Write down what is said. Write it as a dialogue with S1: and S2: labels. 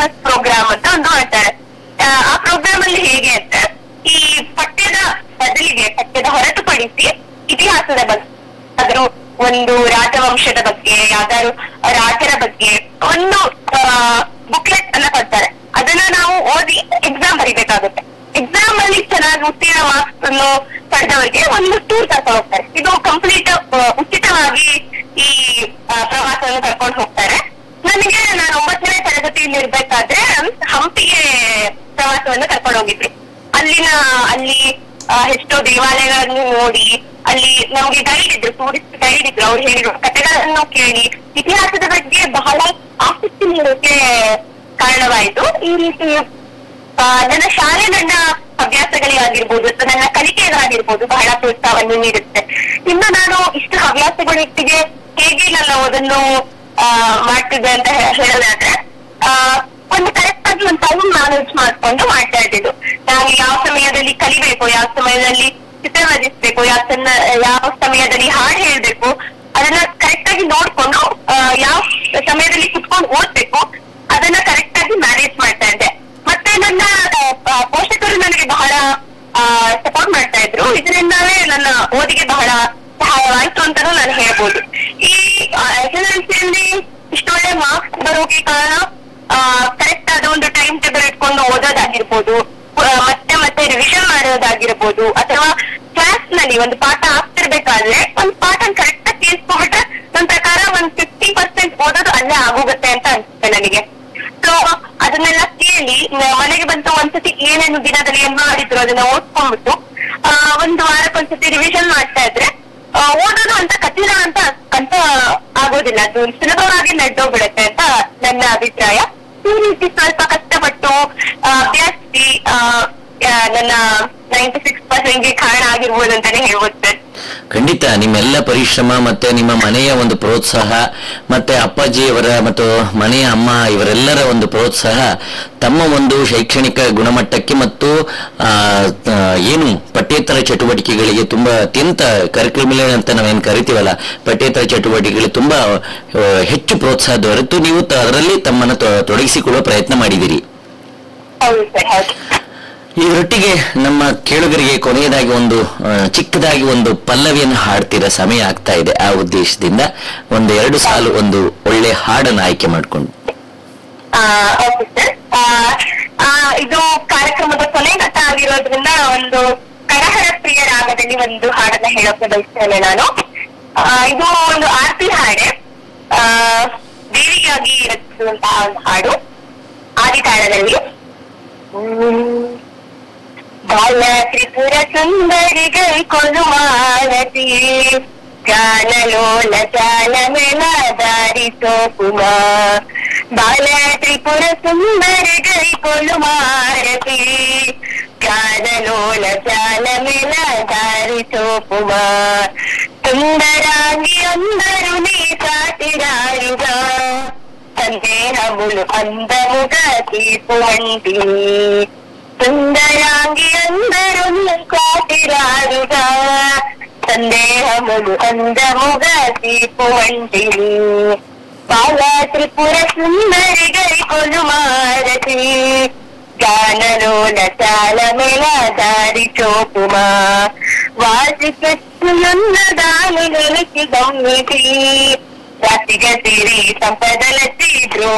S1: syllabus program ಅಂತ ಒಂದು ಮಾಡ್ತಾರೆ ಆ, ಆ ಪ್ರೋಗ್ರಾಮ್ ಅಲ್ಲಿ ಹೇಗೆ ಅಂತ ಈ ಪಠ್ಯದ ಬದಲಿಗೆ ಪಠ್ಯದ ಹೊರತುಪಡಿಸಿ ಇತಿಹಾಸದ ಬಗ್ಗೆ ಅದ್ರ ಒಂದು ರಾಜವಂಶದ ಬಗ್ಗೆ ಯಾವ್ದಾದ್ರು ರಾಜರ ಬಗ್ಗೆ ಒಂದು ಬುಕ್ಲೆಟ್ ಅನ್ನ ಕೊಡ್ತಾರೆ ಅದನ್ನ ನಾವು ಓದಿ ಎಕ್ಸಾಮ್ ಬರಿಬೇಕಾಗುತ್ತೆ ಎಕ್ಸಾಮ್ ಅಲ್ಲಿ ಚೆನ್ನಾಗಿ ಉತ್ತೀರ್ಣ ಮಾರ್ಕ್ಸ್ ಅನ್ನು ಪಡೆದವರಿಗೆ ಒಂದು ಟೂರ್ ಕರ್ಕೊಂಡು ಹೋಗ್ತಾರೆ ಇದು ಕಂಪ್ಲೀಟ್ ಉಚಿತವಾಗಿ ಈ ಆ, ಪ್ರವಾಸವನ್ನು ಕರ್ಕೊಂಡು ಹೋಗ್ತಾರೆ ನನಗೆ ನಾನು ಒಂಬತ್ತನೇ ತರಗತಿಯಲ್ಲಿ ಇರ್ಬೇಕಾದ್ರೆ ಹಂಪಿಗೆ ಪ್ರವಾಸವನ್ನು ಕರ್ಕೊಂಡು ಹೋಗಿದ್ವಿ ಅಲ್ಲಿನ ಅಲ್ಲಿ ಆ, ಎಷ್ಟೋ ದೇವಾಲಯಗಳನ್ನು ನೋಡಿ ಅಲ್ಲಿ ನಮ್ಗೆ ಗೈಡ್ ಇದ್ರು ಟೂರಿಸ್ಟ್ ಗೈಡ್ ಇದ್ರು ಅವ್ರು ಹೇಳಿರೋ ಕಥೆಗಳನ್ನು ಕೇಳಿ ಇತಿಹಾಸದ ಬಗ್ಗೆ ಬಹಳ ಆಸಕ್ತಿ ನೀಡೋಕೆ ಕಾರಣವಾಯಿತು ಈ ರೀತಿ ಆ, ನನ್ನ ಶಾಲೆ ನನ್ನ ಹವ್ಯಾಸಗಳಿಗಾಗಿರ್ಬೋದು ಅಥವಾ ನನ್ನ ಕಲಿಕೆಗಾಗಿರ್ಬೋದು ಬಹಳ ಪ್ರೋತ್ಸಾಹವನ್ನು ನೀಡುತ್ತೆ ಇನ್ನು ನಾನು ಇಷ್ಟು ಹವ್ಯಾಸಗಳೊಟ್ಟಿಗೆ ಹೇಗೆ ನಾನು ಅದನ್ನು ಆ, ಮಾಡ್ತಿದ್ದೆ ಅಂತ ಹೇ- ಹೇಳೋದಾದ್ರೆ ಆ, ಒಂದು ಕರೆಕ್ಟ್ ಆಗಿ ಒಂದು ಟೈಮ್ ಮ್ಯಾನೇಜ್ ಮಾಡ್ಕೊಂಡು ಮಾಡ್ತಾ ಇದ್ದಿದ್ದು ನಾನು ಯಾವ ಸಮಯದಲ್ಲಿ ಕಲಿಬೇಕು ಯಾವ ಸಮಯದಲ್ಲಿ ಚಿತ್ರ ರಚಿಸ್ಬೇಕು ಯಾವ ಸಣ್ಣ- ಯಾವ ಸಮಯದಲ್ಲಿ ಹಾಡು ಹೇಳ್ಬೇಕು ಅದನ್ನ ಕರೆಕ್ಟ್ ಆಗಿ ನೋಡ್ಕೊಂಡು ಆ, ಯಾವ ಸಮಯದಲ್ಲಿ ಕುತ್ಕೊಂಡು ಓದ್ಬೇಕು ಅದನ್ನ ಕರೆಕ್ಟ್ ಆಗಿ ಮ್ಯಾನೇಜ್ ಮಾಡ್ತಾ ಇದ್ದೆ ಮತ್ತೆ ನನ್ನ ಆ, ಪೋಷಕರು ನನಗೆ ಬಹಳ ಸಪೋರ್ಟ್ ಮಾಡ್ತಾ ಇದ್ರು ಇದರಿಂದಾನೇ ನನ್ನ ಓದಿಗೆ ಬಹಳ ಸಹಾಯವಾಯ್ತು ಅಂತಾನೂ ನಾನು ಹೇಳ್ಬೋದು ಈ ಎಸ್ ಎಲ್ ಎಲ್ ಸಿಯಲ್ಲಿ ಇಷ್ಟೊಳ್ಳೆ ಮಾರ್ಕ್ಸ್ ಬರೋಕೆ ಕಾರಣ ಕರೆಕ್ಟ್ ಆದ ಒಂದು ಟೈಮ್ ಟೇಬಲ್ ಇಟ್ಕೊಂಡು ಓದೋದಾಗಿರ್ಬೋದು ಆ, ಮತ್ತೆ ಮತ್ತೆ ರಿವಿಷನ್ ಮಾಡೋದಾಗಿರ್ಬೋದು ಅಥವಾ ಕ್ಲಾಸ್ ನಲ್ಲಿ ಒಂದು ಪಾಠ ಆಗ್ತಿರ್ಬೇಕಾದ್ರೆ ಒಂದು ಪಾಠ ಕರೆಕ್ಟ್ ಆಗಿ ಕೇಳಿಸ್ಕೊಂಡ್ಬಿಟ್ರೆ ನನ್ನ ಪ್ರಕಾರ ಒಂದ್ ಫಿಫ್ಟಿ ಪರ್ಸೆಂಟ್ ಓದೋದು ಅಲ್ಲೇ ಆಗೋಗುತ್ತೆ ಅಂತ ಅನ್ಸುತ್ತೆ ನನಗೆ ಸೊ ಅದನ್ನೆಲ್ಲ ಕೇಳಿ ನ- ಮನೆಗೆ ಬಂತು ಒಂದ್ಸತಿ ಏನೇನು ದಿನದಲ್ಲಿ ಏನ್ ಮಾಡಿದ್ರು ಅದನ್ನ ಓದ್ಕೊಂಡ್ಬಿಟ್ಟು ಆ, ಒಂದು ವಾರಕ್ಕೊಂದ್ಸತಿ ರಿವಿಷನ್ ಮಾಡ್ತಾ ಇದ್ರೆ ಆ, ಓದೋದು ಅಂತ ಕಠಿಣ ಅಂತ ಅಂತ ಆಗೋದಿಲ್ಲ ಅದು ಸುಲಭವಾಗಿ ನಡೆದೋಗ್ಬಿಡುತ್ತೆ ಅಂತ ನನ್ನ ಅಭಿಪ್ರಾಯ ಈ ರೀತಿ ಸ್ವಲ್ಪ ಕಷ್ಟಪಟ್ಟು ಆ, ಅಭ್ಯಾಸಿಸಿ ಆ, ಆ, ನನ್ನ ನೈಂಟಿ ಸಿಕ್ಸ್ ಪರ್ಸೆಂಟ್ಗೆ ಕಾರಣ ಆಗಿರ್ಬೋದು ಅಂತಾನೆ ಹೇಳ್ಬೋದು ಸರ್
S2: ಖಂಡಿತ ನಿಮ್ಮೆಲ್ಲ ಪರಿಶ್ರಮ ಮತ್ತೆ ನಿಮ್ಮ ಮನೆಯ ಒಂದು ಪ್ರೋತ್ಸಾಹ ಮತ್ತೆ ಅಪ್ಪಾಜಿಯವರ ಮತ್ತು ಮನೆಯ ಅಮ್ಮ ಇವರೆಲ್ಲರ ಒಂದು ಪ್ರೋತ್ಸಾಹ ತಮ್ಮ ಒಂದು ಶೈಕ್ಷಣಿಕ ಗುಣಮಟ್ಟಕ್ಕೆ ಮತ್ತು ಆ, ಆ, ಏನು ಪಠ್ಯೇತರ ಚಟುವಟಿಕೆಗಳಿಗೆ ತುಂಬಾ ಅತ್ಯಂತ ಕರಿಕ್ಯುಲರ್ ಅಂತ ನಾವೇನು ಕರಿತೀವಲ್ಲ ಪಠ್ಯೇತರ ಚಟುವಟಿಕೆಗಳಿಗೆ ತುಂಬಾ ಆ, ಹೆಚ್ಚು ಪ್ರೋತ್ಸಾಹ ದೊರೆತು ನೀವು ತ- ಅದರಲ್ಲಿ ತಮ್ಮನ್ನು ತೊ- ತೊಡಗಿಸಿಕೊಳ್ಳುವ ಪ್ರಯತ್ನ ಮಾಡಿದಿರಿ
S1: ಹೌದು ಸರ್ ಹೌದು
S2: ಇದರೊಟ್ಟಿಗೆ ನಮ್ಮ ಕೇಳುಗರಿಗೆ ಕೊನೆಯದಾಗಿ ಒಂದು ಆ, ಚಿಕ್ಕದಾಗಿ ಒಂದು ಪಲ್ಲವಿಯನ್ನು ಹಾಡ್ತಿರೋ ಸಮಯ ಆಗ್ತಾ ಇದೆ ಆ ಉದ್ದೇಶದಿಂದ ಒಂದು ಎರಡು ಸಾಲು ಒಂದು ಒಳ್ಳೆ ಹಾಡನ್ನು ಆಯ್ಕೆ ಮಾಡಿಕೊಂಡು
S1: ಓಕೆ ಸರ್ ಇದು ಕಾರ್ಯಕ್ರಮದ ಕೊನೆ ಘಟ್ಟ ಆಗಿರೋದ್ರಿಂದ ಒಂದು ಕರಹರ ಪ್ರಿಯ ರಾಗದಲ್ಲಿ ಒಂದು ಹಾಡನ್ನ ಹೇಳೋಕೆ ಬಯಸ್ತೇನೆ ನಾನು ಆ, ಇದು ಒಂದು ಆರ್ತಿ ಹಾಡೆ ಆ, ದೇವಿಗಾಗಿ ರಚಿಸಿರುವಂತಹ ಒಂದು ಹಾಡು ಆದಿತಾಳದಲ್ಲಿ ಬಾಲ ತ್ರಿಪುರ ಸುಂದರಿಗೈ ಕೊಲು ಮಾರತಿ ಗಾನಲೋಲ ಚಾಲ ಮೇಲ ದಾರಿಸೋ ಕುಮಾರ್ ಬಾಲ ತ್ರಿಪುರ ಸುಂದರಿಗೈ ಕೊಲು ಮಾರತಿ ಗಾನಲೋಲ ಚಾಲ ಮೇಲ ದಾರಿಸೋ ಕುಮಾರ್ ಸುಂದರಾಂಗಿ అందరు నీ సాటిరారుగా సందేహములు అందముగా తీపు వంటి సుందరాంగి అందరూ నీ సాటిరారుగా సందేహములు అందముగా తీపు వంటి బాల త్రిపుర సుందరి గై కొలుమారతి గానలోల చాల మెల దారి చోపుమా వాసి పెట్టున్న దాని వెలికి గమ్మిటి రాసిగ సిరి సంపదల తీద్రో